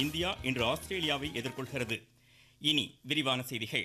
India இன்று ஆஸ்திரேலியாவை எதிர்கொள்கிறது இனி விரிவான செய்திகள்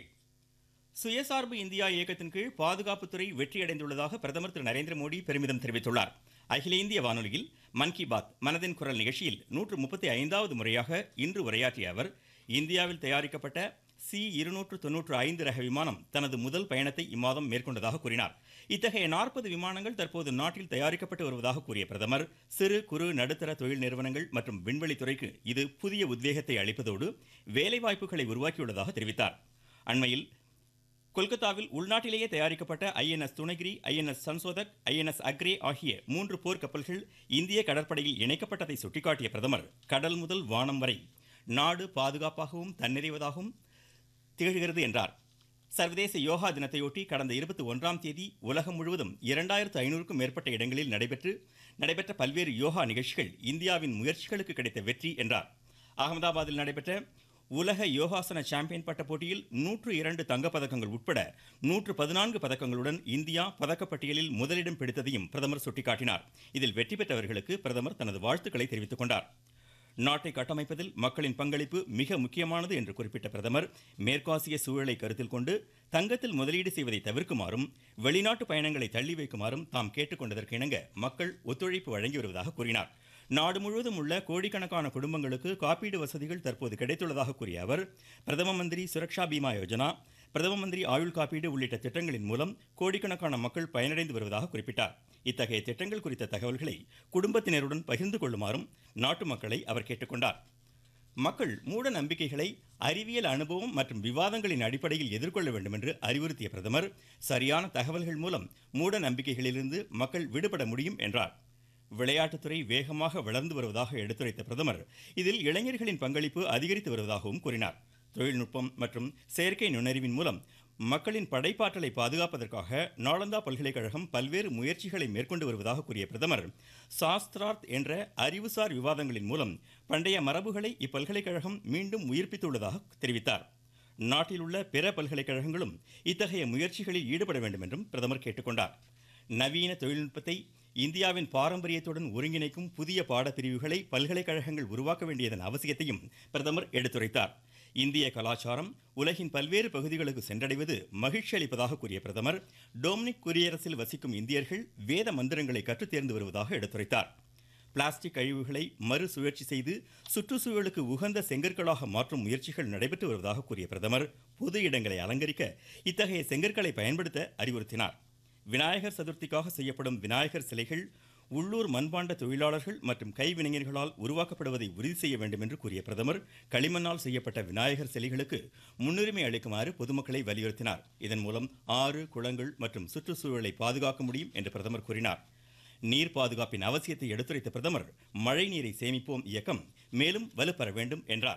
சுயசார்பு இந்தியா இயக்கத்தின் கீழ் பாதுகாப்புத்துறை வெற்றியடைந்துள்ளதாக பிரதமர் திரு நரேந்திர மோடி பெருமிதம் தெரிவித்துள்ளார் அகில இந்திய வானொலியில் மன் கி பாத் மனதின் குரல் நிகழ்ச்சியில் நூற்று முப்பத்தி ஐந்தாவது முறையாக இன்று உரையாற்றிய அவர் இந்தியாவில் தயாரிக்கப்பட்ட சி இருநூற்று தொன்னூற்று ஐந்து ரக விமானம் தனது முதல் பயணத்தை இம்மாதம் மேற்கொண்டதாக கூறினார் இத்தகைய நாற்பது விமானங்கள் தற்போது நாட்டில் தயாரிக்கப்பட்டு வருவதாக கூறிய பிரதமர் சிறு குறு நடுத்தர தொழில் நிறுவனங்கள் மற்றும் விண்வெளித்துறைக்கு இது புதிய உத்வேகத்தை அளிப்பதோடு வேலைவாய்ப்புகளை உருவாக்கியுள்ளதாக தெரிவித்தார் அண்மையில் கொல்கத்தாவில் உள்நாட்டிலேயே தயாரிக்கப்பட்ட INS Dunagiri INS Sanshodhak INS Agray ஆகிய மூன்று போர் கப்பல்கள் இந்திய கடற்படையில் இணைக்கப்பட்டதை சுட்டிக்காட்டிய பிரதமர் கடல் முதல் வானம் வரை நாடு பாதுகாப்பாகவும் தன்னிறைவதாகவும் திகழ்கிறது என்றார் சர்வதேச யோகா தினத்தையொட்டி கடந்த இருபத்தி ஒன்றாம் தேதி உலகம் முழுவதும் இரண்டாயிரத்து ஐநூறுக்கும் மேற்பட்ட இடங்களில் நடைபெற்று நடைபெற்ற பல்வேறு யோகா நிகழ்ச்சிகள் இந்தியாவின் முயற்சிகளுக்கு கிடைத்த வெற்றி என்றார் அகமதாபாத்தில் நடைபெற்ற உலக யோகாசன சாம்பியன் பட்ட போட்டியில் நூற்று இரண்டு தங்கப்பதக்கங்கள் உட்பட நூற்று பதினான்கு பதக்கங்களுடன் இந்தியா பதக்கப்பட்டியலில் முதலிடம் பிடித்ததையும் பிரதமர் சுட்டிக்காட்டினார் இதில் வெற்றி பெற்றவர்களுக்கு பிரதமர் தனது வாழ்த்துக்களை தெரிவித்துக் கொண்டார் நாட்டை கட்டமைப்பதில் மக்களின் பங்களிப்பு மிக முக்கியமானது என்று குறிப்பிட்ட பிரதமர் மேற்காசிய சூழலை கருத்தில் கொண்டு தங்கத்தில் முதலீடு செய்வதை தவிர்க்குமாறும் வெளிநாட்டு பயணங்களை தள்ளி வைக்குமாறும் தாம் கேட்டுக்கொண்டதற்கு இணங்க மக்கள் ஒத்துழைப்பு வழங்கி வருவதாக கூறினார் நாடு முழுவதும் உள்ள கோடிக்கணக்கான குடும்பங்களுக்கு காப்பீடு வசதிகள் தற்போது கிடைத்துள்ளதாக கூறிய அவர் பிரதம மந்திரி சுரக்ஷா பீமா யோஜனா பிரதம மந்திரி ஆயுள் காப்பீடு உள்ளிட்ட திட்டங்களின் மூலம் கோடிக்கணக்கான மக்கள் பயனடைந்து வருவதாக குறிப்பிட்டார் இத்தகைய திட்டங்கள் குறித்த தகவல்களை குடும்பத்தினருடன் பகிர்ந்து கொள்ளுமாறும் நாட்டு மக்களை அவர் கேட்டுக்கொண்டார் மக்கள் மூட நம்பிக்கைகளை அறிவியல் அனுபவம் மற்றும் விவாதங்களின் அடிப்படையில் எதிர்கொள்ள வேண்டும் என்று அறிவுறுத்திய பிரதமர் சரியான தகவல்கள் மூலம் மூட நம்பிக்கைகளிலிருந்து மக்கள் விடுபட முடியும் என்றார் விளையாட்டுத்துறை வேகமாக வளர்ந்து வருவதாக எடுத்துரைத்த பிரதமர் இதில் இளைஞர்களின் பங்களிப்பு அதிகரித்து வருவதாகவும் கூறினார் தொழில்நுட்பம் மற்றும் செயற்கை நுண்ணறிவின் மூலம் மக்களின் படைப்பாற்றலை பாதுகாப்பதற்காக நாளந்தா பல்கலைக்கழகம் பல்வேறு முயற்சிகளை மேற்கொண்டு வருவதாக கூறிய பிரதமர் சாஸ்திரார்த் என்ற அறிவுசார் விவாதங்களின் மூலம் பண்டைய மரபுகளை இப்பல்கலைக்கழகம் மீண்டும் உயிர்ப்பித்துள்ளதாக தெரிவித்தார் நாட்டில் உள்ள பிற பல்கலைக்கழகங்களும் இத்தகைய முயற்சிகளில் ஈடுபட வேண்டும் என்றும் பிரதமர் கேட்டுக்கொண்டார் நவீன தொழில்நுட்பத்தை இந்தியாவின் பாரம்பரியத்துடன் ஒருங்கிணைக்கும் புதிய பாடப்பிரிவுகளை பல்கலைக்கழகங்கள் உருவாக்க வேண்டியதன் அவசியத்தையும் பிரதமர் எடுத்துரைத்தார் இந்திய கலாச்சாரம் உலகின் பல்வேறு பகுதிகளுக்கு சென்றடைவது மகிழ்ச்சி அளிப்பதாக கூறிய பிரதமர் டொமினிக் குடியரசில் வசிக்கும் இந்தியர்கள் வேத மந்திரங்களை கற்றுத் தேர்ந்து வருவதாக எடுத்துரைத்தார் பிளாஸ்டிக் கழிவுகளை மறுசுழற்சி செய்து சுற்றுச்சூழலுக்கு உகந்த செங்கற்களாக மாற்றும் முயற்சிகள் நடைபெற்று வருவதாக கூறிய பிரதமர் பொது இடங்களை அலங்கரிக்க இத்தகைய செங்கற்களை பயன்படுத்த அறிவுறுத்தினார் விநாயகர் சதுர்த்திக்காக செய்யப்படும் விநாயகர் சிலைகள் உள்ளூர் மண்பாண்ட தொழிலாளர்கள் மற்றும் கைவினைஞர்களால் உருவாக்கப்படுவதை உறுதி செய்ய வேண்டும் என்று கூறிய பிரதமர் களிமண்ணால் செய்யப்பட்ட விநாயகர் சிலைகளுக்கு முன்னுரிமை அளிக்குமாறு பொதுமக்களை வலியுறுத்தினார் இதன் மூலம் ஆறு குளங்கள் மற்றும் சுற்றுச்சூழலை பாதுகாக்க முடியும் என்று பிரதமர் கூறினார் நீர் பாதுகாப்பின் அவசியத்தை எடுத்துரைத்த பிரதமர் மழை நீரை சேமிப்போம் இயக்கம் மேலும் வலுப்பெற வேண்டும் என்றார்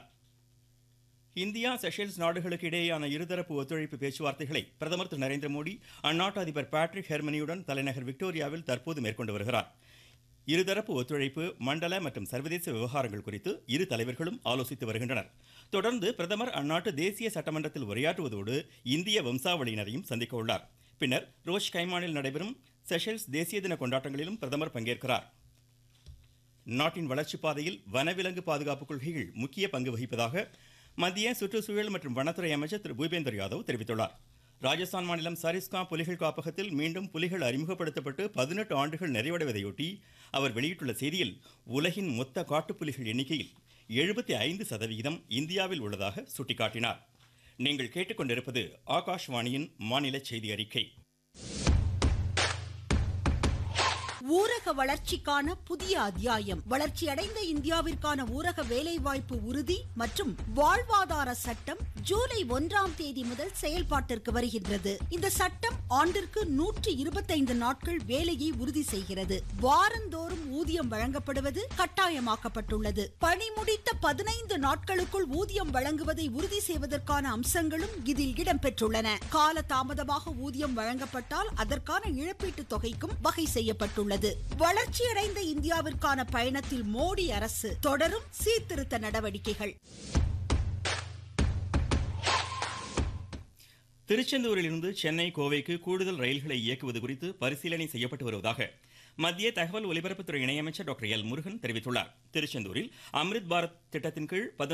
இந்தியா செஷல்ஸ் நாடுகளுக்கு இடையேயான இருதரப்பு ஒத்துழைப்பு பேச்சுவார்த்தைகளை பிரதமர் திரு நரேந்திர மோடி அந்நாட்டு அதிபர் பேட்ரிக் ஹெர்மனியுடன் தலைநகர் விக்டோரியாவில் தற்போது மேற்கொண்டு வருகிறார் இருதரப்பு ஒத்துழைப்பு மண்டல மற்றும் சர்வதேச விவகாரங்கள் குறித்து இரு தலைவர்களும் ஆலோசித்து வருகின்றனர் தொடர்ந்து பிரதமர் அந்நாட்டு தேசிய சட்டமன்றத்தில் உரையாற்றுவதோடு இந்திய வம்சாவளியினரையும் சந்திக்க உள்ளார் பின்னர் ரோஷ் கைமானில் நடைபெறும் செஷல்ஸ் தேசிய தின கொண்டாட்டங்களிலும் பிரதமர் பங்கேற்கிறார் நாட்டின் வளர்ச்சிப் பாதையில் வனவிலங்கு பாதுகாப்பு கொள்கைகள் முக்கிய பங்கு வகிப்பதாக மத்திய சுற்றுச்சூழல் மற்றும் வனத்துறை அமைச்சர் திரு பூபேந்தர் யாதவ் தெரிவித்துள்ளார் ராஜஸ்தான் மாநிலம் சரிஸ்கா புலிகள் காப்பகத்தில் மீண்டும் புலிகள் அறிமுகப்படுத்தப்பட்டு பதினெட்டு ஆண்டுகள் நிறைவடைவதையொட்டி அவர் வெளியிட்டுள்ள செய்தியில் உலகின் மொத்த காட்டுப்புலிகள் எண்ணிக்கையில் எழுபத்தி ஐந்து சதவிகிதம் இந்தியாவில் உள்ளதாக சுட்டிக்காட்டினார் நீங்கள் கேட்டுக்கொண்டிருப்பது ஆகாஷ்வாணியின் மாநில செய்தி அறிக்கை ஊரக வளர்ச்சிக்கான புதிய அத்தியாயம் வளர்ச்சியடைந்த இந்தியாவிற்கான ஊரக வேலைவாய்ப்பு உறுதி மற்றும் வாழ்வாதார சட்டம் ஜூலை ஒன்றாம் தேதி முதல் செயல்பாட்டிற்கு வருகின்றது இந்த சட்டம் ஆண்டிற்கு நூற்றி இருபத்தைந்து நாட்கள் வேலையை உறுதி செய்கிறது வாரந்தோறும் ஊதியம் வழங்கப்படுவது கட்டாயமாக்கப்பட்டுள்ளது பணி முடித்த பதினைந்து நாட்களுக்குள் ஊதியம் வழங்குவதை உறுதி செய்வதற்கான அம்சங்களும் இதில் இடம்பெற்றுள்ளன கால தாமதமாக ஊதியம் வழங்கப்பட்டால் அதற்கான இழப்பீட்டுத் தொகைக்கும் வகை செய்யப்பட்டுள்ளது வளர்ச்சியடைந்த இந்தியாவிற்கான பயணத்தில் மோடி அரசு தொடரும் சீர்திருத்த நடவடிக்கைகள் திருச்செந்தூரிலிருந்து சென்னை கோவைக்கு கூடுதல் ரயில்களை இயக்குவது குறித்து பரிசீலனை செய்யப்பட்டு வருவதாக மத்திய தகவல் ஒலிபரப்புத்துறை இணையமைச்சர் டாக்டர் எல் முருகன் தெரிவித்துள்ளார் திருச்செந்தூரில் அம்ரித் பாரத் திட்டத்தின் கீழ்